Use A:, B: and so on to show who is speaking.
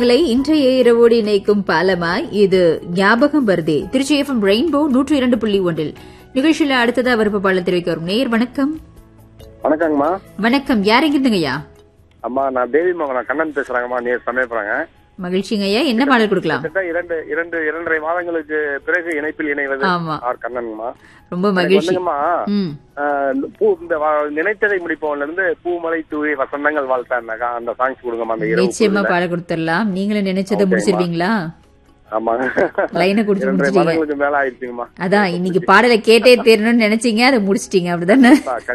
A: உங்களை இன்றைய இரவோடு இணைக்கும் பாலமாய் இது ஞாபகம் வருதே திருச்சி எஃப்எம் ரெயின்போ நூற்றி இரண்டு புள்ளி ஒன்றில் நிகழ்ச்சியில அடுத்ததா விருப்பப்பாளர் தெரிவிக்க வரும் நேயர் வணக்கம்
B: வணக்கங்கம்மா
A: வணக்கம் யார் எங்கிருந்துங்கய்யா
B: அம்மா நான் தேவி மோகன் கண்ணன் பேசுறாங்கம்மா நீ சமயப்படுறாங்க
A: மகிழ்ச்சிங்கய்யா என்ன பாடல் கொடுக்கலாம்
B: கிட்டத்தட்ட இரண்டு இரண்டு இரண்டரை மாதங்களுக்கு பிறகு இணைப்பில் இணைவது
A: ஆமா
B: ஆர் கண்ணன்மா
A: ரொம்ப
B: எனக்கு
A: மகிழ்ச்சி
B: வந்துங்கம்மா
A: ம்
B: ஆஹ், பூ இந்த வா- நினைத்ததை முடிப்பவன்ல இருந்து பூமலை தூவி வசந்தங்கள் வாழ்த்தாருனாக்கா அந்த சாங்ஸ் கொடுங்கம்மா அந்த இரவு
A: நிச்சயமா
B: பொழுதுல.
A: பாட கொடுத்துடலாம் நீங்களும் நினைச்சதை
B: ஓகேம்மா.
A: முடிச்சிருவீங்களா
B: ஆமா
A: லைனை குடிச்சு
B: இரண்டரை
A: முடிச்சிட்டீங்க
B: மாதங்களுக்கு மேல ஆயிடுச்சுங்கம்மா
A: அதான் இன்னைக்கு பாடலை கேட்டே தேரணும்னு நினைச்சீங்க அதை முடிச்சிட்டீங்க அப்படிதானே
B: கண்டிப்பா,